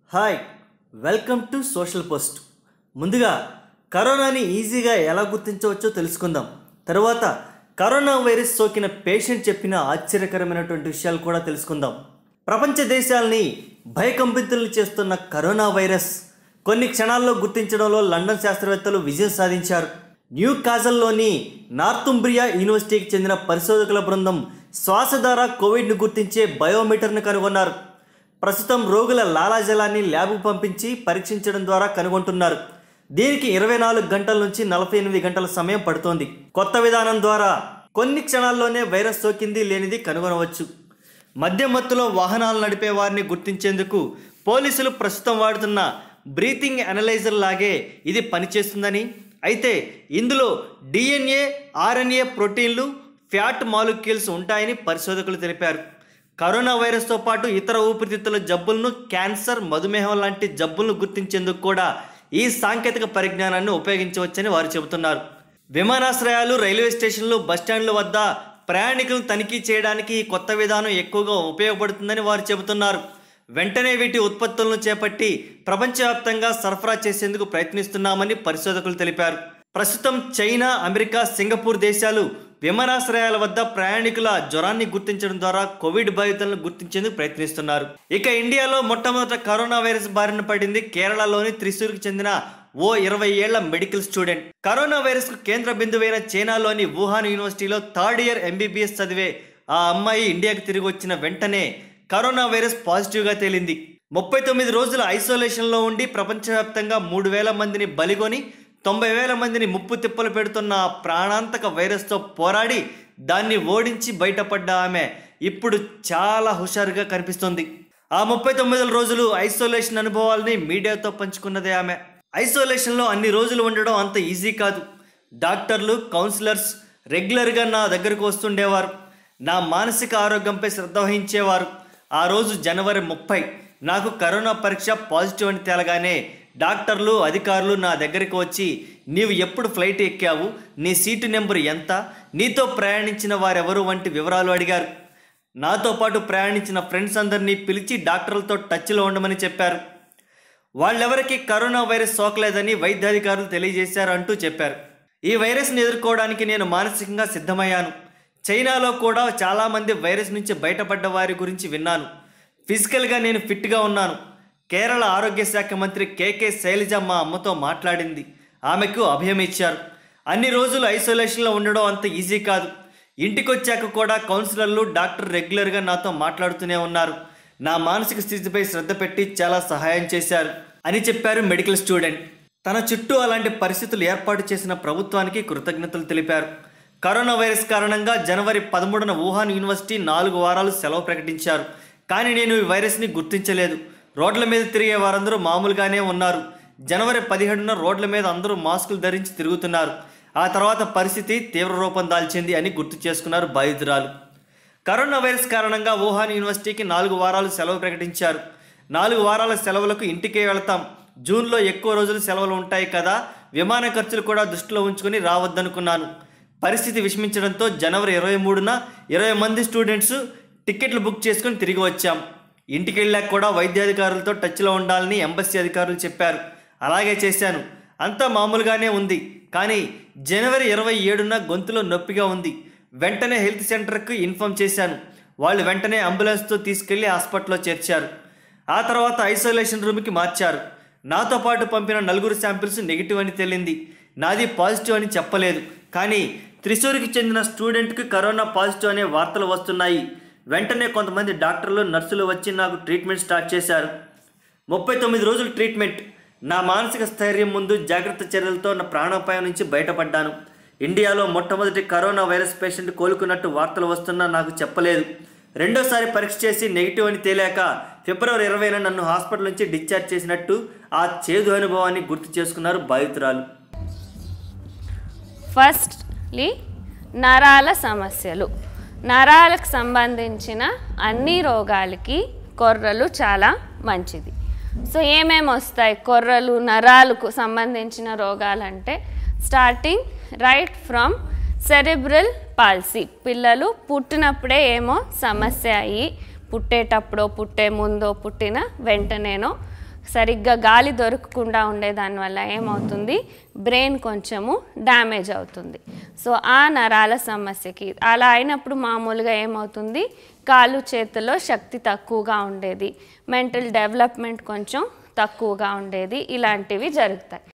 hi welcome to social post ముందుగా కరోనాని ఈజీగా ఎలా గుర్తించవచ్చో తెలుసుకుందాం తర్వాత కరోనా వైరస్ సోకిన పేషెంట్ చెప్పిన ఆశ్చర్యకరమైనటువంటి విషయాలు కూడా తెలుసుకుందాం ప్రపంచ దేశాల్ని భయకంపితులు చేస్తున్న కరోనా వైరస్ కొన్ని క్షణాల్లో గుర్తించడంలో లండన్ శాస్త్రవేత్తలు విజయం సాధించారు న్యూ కాజల్లోని నార్తుంబ్రియా యూనివర్సిటీకి చెందిన పరిశోధకుల బృందం శ్వాస ద్వారా కోవిడ్ను గుర్తించే బయోమీటర్ను కనుగొన్నారు ప్రస్తుతం రోగుల లాలాజలాన్ని ల్యాబ్కు పంపించి పరీక్షించడం ద్వారా కనుగొంటున్నారు దీనికి ఇరవై నాలుగు గంటల నుంచి నలభై ఎనిమిది గంటల సమయం పడుతోంది కొత్త విధానం ద్వారా కొన్ని క్షణాల్లోనే వైరస్ సోకింది లేనిది కనుగొనవచ్చు మద్యం మత్తులో వాహనాలు నడిపే వారిని గుర్తించేందుకు పోలీసులు ప్రస్తుతం వాడుతున్న బ్రీతింగ్ అనలైజర్ లాగే ఇది పనిచేస్తుందని అయితే ఇందులో డిఎన్ఏ ఆర్ఎన్ఏ ప్రోటీన్లు ఫ్యాట్ మాలిక్యూల్స్ ఉంటాయని పరిశోధకులు తెలిపారు కరోనా వైరస్తో పాటు ఇతర ఊపిరితిత్తుల జబ్బులను క్యాన్సర్ మధుమేహం లాంటి జబ్బులను గుర్తించేందుకు కూడా ఈ సాంకేతిక పరిజ్ఞానాన్ని ఉపయోగించవచ్చని వారు చెబుతున్నారు విమానాశ్రయాలు రైల్వే స్టేషన్లు బస్టాండ్ల వద్ద ప్రయాణికులను తనిఖీ చేయడానికి ఈ కొత్త విధానం ఎక్కువగా ఉపయోగపడుతుందని వారు చెబుతున్నారు వెంటనే వీటి ఉత్పత్తులను చేపట్టి ప్రపంచవ్యాప్తంగా సరఫరా చేసేందుకు ప్రయత్నిస్తున్నామని పరిశోధకులు తెలిపారు ప్రస్తుతం చైనా అమెరికా సింగపూర్ దేశాలు విమానాశ్రయాల వద్ద ప్రయాణికుల జ్వరాన్ని గుర్తించడం ద్వారా కోవిడ్ బాధితులను గుర్తించేందుకు ప్రయత్నిస్తున్నారు ఇక ఇండియాలో మొట్టమొదట కరోనా వైరస్ బారిన పడింది కేరళలోని త్రిశూర్కి చెందిన ఓ ఇరవై ఏళ్ల మెడికల్ స్టూడెంట్ కరోనా వైరస్ కు కేంద్ర బిందువైన చైనాలోని వుహాన్ యూనివర్సిటీలో థర్డ్ ఇయర్ ఎంబీబీఎస్ చదివే ఆ అమ్మాయి ఇండియాకు తిరిగి వచ్చిన వెంటనే కరోనా వైరస్ పాజిటివ్గా తేలింది ముప్పై తొమ్మిది రోజుల ఐసోలేషన్లో ఉండి ప్రపంచవ్యాప్తంగా మూడు వేల మందిని బలిగొని తొంభై వేల మందిని ముప్పు తిప్పలు పెడుతున్న ఆ ప్రాణాంతక వైరస్తో పోరాడి దాన్ని ఓడించి బయటపడ్డ ఆమె ఇప్పుడు చాలా హుషారుగా కనిపిస్తుంది ఆ ముప్పై తొమ్మిది రోజులు ఐసోలేషన్ అనుభవాల్ని మీడియాతో పంచుకున్నదే ఆమె ఐసోలేషన్లో అన్ని రోజులు ఉండడం అంత ఈజీ కాదు డాక్టర్లు కౌన్సిలర్స్ రెగ్యులర్గా నా దగ్గరకు వస్తుండేవారు నా మానసిక ఆరోగ్యంపై శ్రద్ధ వహించేవారు ఆ రోజు జనవరి ముప్పై నాకు కరోనా పరీక్ష పాజిటివ్ అని తేలగానే డాక్టర్లు అధికారులు నా దగ్గరికి వచ్చి నీవు ఎప్పుడు ఫ్లైట్ ఎక్కావు నీ సీటు నెంబర్ ఎంత నీతో ప్రయాణించిన వారెవరు వంటి వివరాలు అడిగారు నాతో పాటు ప్రయాణించిన ఫ్రెండ్స్ అందరినీ పిలిచి డాక్టర్లతో టచ్లో ఉండమని చెప్పారు వాళ్ళెవరికి కరోనా వైరస్ సోకలేదని వైద్యాధికారులు తెలియజేశారు అంటూ చెప్పారు ఈ వైరస్ని ఎదుర్కోవడానికి నేను మానసికంగా సిద్ధమయ్యాను చైనాలో కూడా చాలామంది వైరస్ నుంచి బయటపడ్డ వారి గురించి విన్నాను ఫిజికల్గా నేను ఫిట్గా ఉన్నాను కేరళ ఆరోగ్య శాఖ మంత్రి కేకే శైలజ మా అమ్మతో మాట్లాడింది ఆమెకు అభయం ఇచ్చారు అన్ని రోజులు ఐసోలేషన్లో ఉండడం అంత ఈజీ కాదు ఇంటికొచ్చాక కూడా కౌన్సిలర్లు డాక్టర్ రెగ్యులర్గా నాతో మాట్లాడుతూనే ఉన్నారు నా మానసిక స్థితిపై శ్రద్ధ పెట్టి చాలా సహాయం చేశారు అని చెప్పారు మెడికల్ స్టూడెంట్ తన చుట్టూ అలాంటి పరిస్థితులు ఏర్పాటు చేసిన ప్రభుత్వానికి కృతజ్ఞతలు తెలిపారు కరోనా వైరస్ కారణంగా జనవరి పదమూడున వుహాన్ యూనివర్సిటీ నాలుగు వారాలు సెలవు ప్రకటించారు కానీ నేను ఈ వైరస్ని గుర్తించలేదు రోడ్ల మీద తిరిగే వారందరూ మామూలుగానే ఉన్నారు జనవరి పదిహేడున రోడ్ల మీద అందరూ మాస్కులు ధరించి తిరుగుతున్నారు ఆ తర్వాత పరిస్థితి తీవ్ర రూపం దాల్చింది అని గుర్తు చేసుకున్నారు బాధితురాలు కరోనా వైరస్ కారణంగా వుహాన్ యూనివర్సిటీకి నాలుగు వారాలు సెలవు ప్రకటించారు నాలుగు వారాల సెలవులకు ఇంటికే వెళతాం జూన్లో ఎక్కువ రోజులు సెలవులు ఉంటాయి కదా విమాన ఖర్చులు కూడా దృష్టిలో ఉంచుకొని రావద్దనుకున్నాను పరిస్థితి విషమించడంతో జనవరి ఇరవై మూడున ఇరవై మంది స్టూడెంట్స్ టికెట్లు బుక్ చేసుకుని తిరిగి వచ్చాం ఇంటికి వెళ్ళాక కూడా వైద్యాధికారులతో టచ్లో ఉండాలని ఎంబసీ అధికారులు చెప్పారు అలాగే చేశాను అంతా మామూలుగానే ఉంది కానీ జనవరి ఇరవై ఏడున గొంతులో నొప్పిగా ఉంది వెంటనే హెల్త్ సెంటర్కి ఇన్ఫామ్ చేశాను వాళ్ళు వెంటనే అంబులెన్స్తో తీసుకెళ్లి హాస్పిటల్లో చేర్చారు ఆ తర్వాత ఐసోలేషన్ రూమ్కి మార్చారు నాతో పాటు పంపిన నలుగురు శాంపిల్స్ నెగిటివ్ అని తేలింది నాది పాజిటివ్ అని చెప్పలేదు కానీ త్రిశూర్కి చెందిన స్టూడెంట్కి కరోనా పాజిటివ్ అనే వార్తలు వస్తున్నాయి వెంటనే కొంతమంది డాక్టర్లు నర్సులు వచ్చి నాకు ట్రీట్మెంట్ స్టార్ట్ చేశారు ముప్పై తొమ్మిది రోజులు ట్రీట్మెంట్ నా మానసిక స్థైర్యం ముందు జాగ్రత్త చర్యలతో నా ప్రాణాపాయం నుంచి బయటపడ్డాను ఇండియాలో మొట్టమొదటి కరోనా వైరస్ పేషెంట్ కోలుకున్నట్టు వార్తలు వస్తున్నా నాకు చెప్పలేదు రెండోసారి పరీక్ష చేసి నెగిటివ్ అని తేలాక ఫిబ్రవరి ఇరవైన నన్ను హాస్పిటల్ నుంచి డిశ్చార్జ్ చేసినట్టు ఆ చేదు అనుభవాన్ని గుర్తు చేసుకున్నారు బాధితురాలు ఫస్ట్లీ నరాల సమస్యలు నరాలకు సంబంధించిన అన్ని రోగాలకి కొర్రలు చాలా మంచిది సో ఏమేమి వస్తాయి కొర్రలు నరాలకు సంబంధించిన రోగాలంటే starting right from cerebral palsy పిల్లలు పుట్టినప్పుడే ఏమో సమస్య అయ్యి పుట్టేటప్పుడో పుట్టే ముందో పుట్టిన వెంటనేనో సరిగ్గా గాలి దొరకకుండా ఉండే దానివల్ల ఏమవుతుంది బ్రెయిన్ కొంచెము డ్యామేజ్ అవుతుంది సో ఆ నరాల సమస్యకి అలా అయినప్పుడు మామూలుగా ఏమవుతుంది కాళ్ళు చేతుల్లో శక్తి తక్కువగా ఉండేది మెంటల్ డెవలప్మెంట్ కొంచెం తక్కువగా ఉండేది ఇలాంటివి జరుగుతాయి